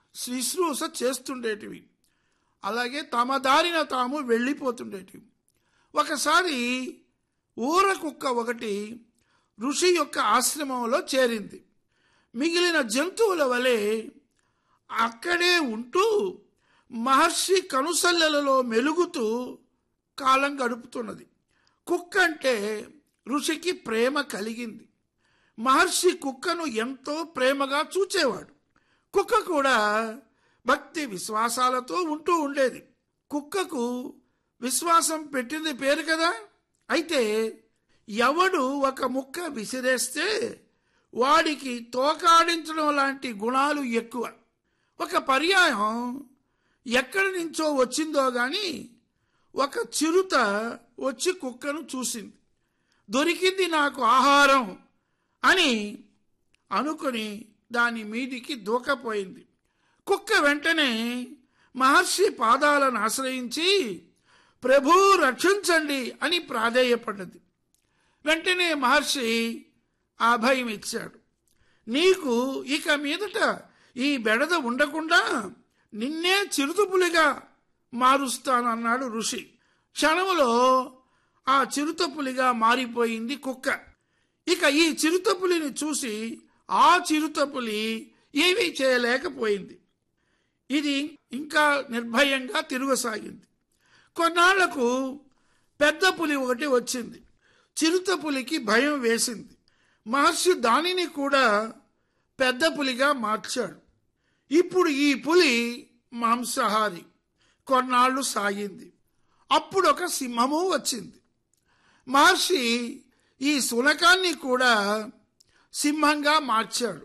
శుశ్రూష చేస్తుండేటివి అలాగే తమ దారిన తాము వెళ్ళిపోతుండేటివి ఒకసారి ఊర కుక్క ఒకటి ఋషి యొక్క ఆశ్రమంలో చేరింది మిగిలిన జంతువుల వలె అక్కడే ఉంటూ మహర్షి కనుసల్లెలలో మెలుగుతూ కాలం గడుపుతున్నది కుక్క అంటే ఋషికి ప్రేమ కలిగింది మహర్షి కుక్కను ఎంతో ప్రేమగా చూచేవాడు కుక్క కూడా భక్తి విశ్వాసాలతో ఉంటూ ఉండేది కుక్కకు విశ్వాసం పెట్టింది పేరు కదా అయితే ఎవడు ఒక ముక్క విసిరేస్తే వాడికి తోకాడించడం లాంటి గుణాలు ఎక్కువ ఒక పర్యాయం ఎక్కడి నుంచో వచ్చిందో గాని ఒక చిరుత వచ్చి కుక్కను చూసింది దొరికింది నాకు ఆహారం అని అనుకుని దాని మీదికి దూకపోయింది కుక్క వెంటనే మహర్షి పాదాలను ఆశ్రయించి ప్రభు రక్షించండి అని ప్రాధేయపడ్డది వెంటనే మహర్షి అభయం ఇచ్చాడు నీకు ఇక మీదట ఈ బెడద ఉండకుండా నిన్నే చిరుతపులిగా మారుస్తానన్నాడు ఋషి క్షణములో ఆ చిరుతపులిగా మారిపోయింది కుక్క ఇక ఈ చిరుతపులిని చూసి ఆ చిరుతపులి ఏమీ చేయలేకపోయింది ఇది ఇంకా నిర్భయంగా తిరగసాగింది కొన్నాళ్లకు పెద్ద పులి ఒకటి వచ్చింది చిరుత పులికి భయం వేసింది మహర్షి దానిని కూడా పెద్ద పులిగా మార్చాడు ఇప్పుడు ఈ పులి మాంసాహారి కొన్నాళ్ళు సాగింది అప్పుడు ఒక సింహము వచ్చింది మహర్షి ఈ శునకాన్ని కూడా సింహంగా మార్చాడు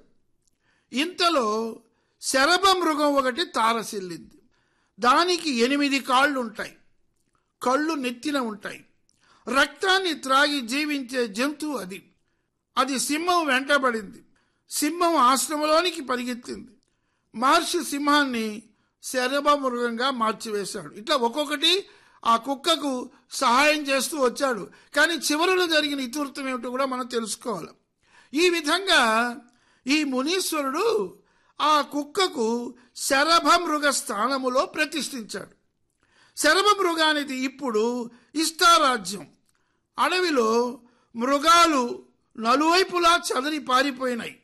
ఇంతలో శరభ మృగం ఒకటి తారసిల్లింది దానికి ఎనిమిది కాళ్ళు ఉంటాయి కళ్ళు నెత్తిన ఉంటాయి రక్తాన్ని త్రాగి జీవించే జంతువు అది అది సింహం వెంటబడింది సింహం ఆశ్రమంలోనికి పరిగెత్తింది మహర్షి సింహాన్ని శరభ మృగంగా మార్చివేశాడు ఇట్లా ఒక్కొక్కటి ఆ కుక్కకు సహాయం చేస్తూ వచ్చాడు కానీ చివరిలో జరిగిన ఇతివృత్తం ఏమిటో కూడా మనం తెలుసుకోవాలి ఈ విధంగా ఈ మునీశ్వరుడు ఆ కుక్కకు శరభ మృగ స్థానములో ప్రతిష్ఠించాడు శరభ మృగానికి ఇప్పుడు ఇష్టారాజ్యం అడవిలో మృగాలు నలువైపులా చదరి పారిపోయినాయి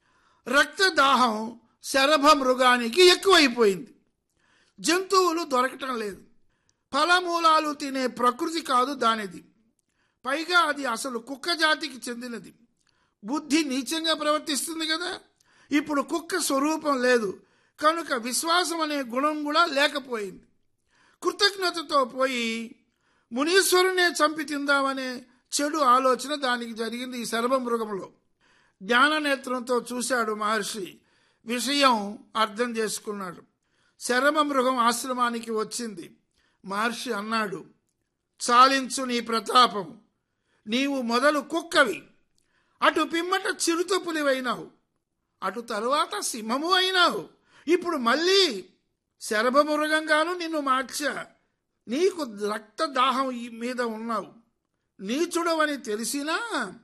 రక్తదాహం శరభ మృగానికి ఎక్కువైపోయింది జంతువులు దొరకటం లేదు ఫలమూలాలు తినే ప్రకృతి కాదు దానిది పైగా అది అసలు కుక్క జాతికి చెందినది బుద్ధి నీచంగా ప్రవర్తిస్తుంది కదా ఇప్పుడు కుక్క స్వరూపం లేదు కనుక విశ్వాసం అనే గుణం కూడా లేకపోయింది కృతజ్ఞతతో పోయి మునీశ్వరునే చంపి తిందామనే చెడు ఆలోచన దానికి జరిగింది ఈ సర్వమృగంలో జ్ఞాననేత్రంతో చూశాడు మహర్షి విషయం అర్థం చేసుకున్నాడు శరమ మృగం ఆశ్రమానికి వచ్చింది మహర్షి అన్నాడు చాలించు నీ ప్రతాపం నీవు మొదలు కుక్కవి అటు పిమ్మట చిరుత పులివైనావు అటు తరువాత సింహము అయినావు ఇప్పుడు మళ్ళీ శరభమృగంగాను నిన్ను మార్చా నీకు రక్తదాహం ఈ మీద ఉన్నావు నీచుడవని తెలిసినా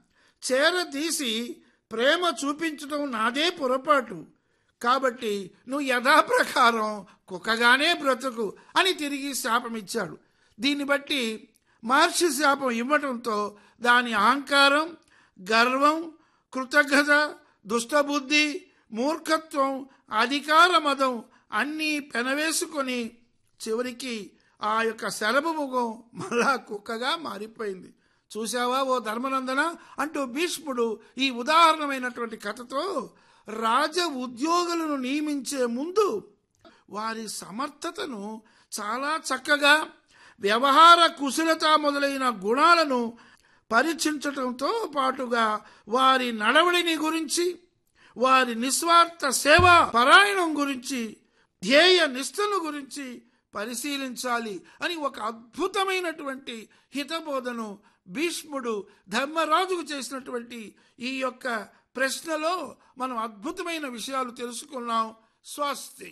చేరదీసి ప్రేమ చూపించడం నాదే పొరపాటు కాబట్టి నువ్వు యథాప్రకారం కుక్కగానే బ్రతుకు అని తిరిగి శాపమిచ్చాడు దీన్ని బట్టి మహర్షి శాపం ఇవ్వటంతో దాని అహంకారం గర్వం కృతజ్ఞత దుష్టబుద్ధి మూర్ఖత్వం అధికార మదం అన్నీ పెనవేసుకొని చివరికి ఆ యొక్క శరభముఖం మళ్ళా కుక్కగా మారిపోయింది చూశావా ఓ ధర్మనందన అంటూ భీష్ముడు ఈ ఉదాహరణమైనటువంటి కథతో రాజ ఉద్యోగులను నియమించే ముందు వారి సమర్థతను చాలా చక్కగా వ్యవహార కుశలత మొదలైన గుణాలను పరీక్షించటంతో పాటుగా వారి నడవడిని గురించి వారి నిస్వార్థ సేవా పరాయణం గురించి ధ్యేయ నిష్టను గురించి పరిశీలించాలి అని ఒక అద్భుతమైనటువంటి హితబోధను భీష్ముడు ధర్మరాజుకు చేసినటువంటి ఈ యొక్క ప్రశ్నలో మనం అద్భుతమైన విషయాలు తెలుసుకున్నాం స్వస్తి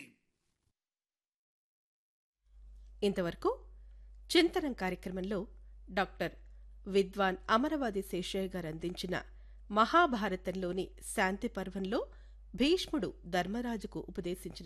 ఇంతవరకు చింతనం కార్యక్రమంలో డాక్టర్ విద్వాన్ అమరవాది శేషయ్య గారు అందించిన మహాభారతంలోని శాంతి పర్వంలో భీష్ముడు ధర్మరాజుకు ఉపదేశించిన